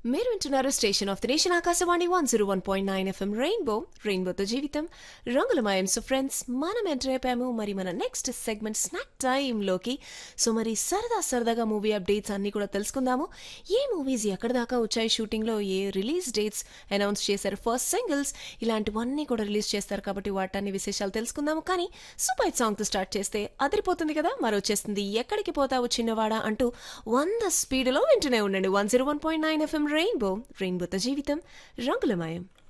మీరు వింటున్నారు station of the nation Akashvani one zero one point nine FM rainbow రెయిన్బోతో జీవితం రంగులమయం సో ఫ్రెండ్స్ మనం ఎంటర్ అయిపోయాము మరి మన నెక్స్ట్ సెగ్మెంట్ స్నాక్ టైంలోకి సో మరి సరదా సరదాగా మూవీ అప్డేట్స్ అన్ని కూడా తెలుసుకుందాము ఏ మూవీస్ ఎక్కడి దాకా వచ్చాయి షూటింగ్లో ఏ రిలీజ్ డేట్స్ అనౌన్స్ చేశారు ఫస్ట్ సింగిల్స్ ఇలాంటివన్నీ కూడా రిలీజ్ చేస్తారు కాబట్టి వాటన్ని విశేషాలు తెలుసుకుందాము కానీ సూపర్ సాంగ్తో స్టార్ట్ చేస్తే అదిరిపోతుంది కదా మరి వచ్చేస్తుంది ఎక్కడికి పోతావు చిన్నవాడా అంటూ వంద స్పీడ్లో వింటూనే ఉండండి one zero one point nine FM rainbow రెయిన్బోతో జీవితం రంగులమయం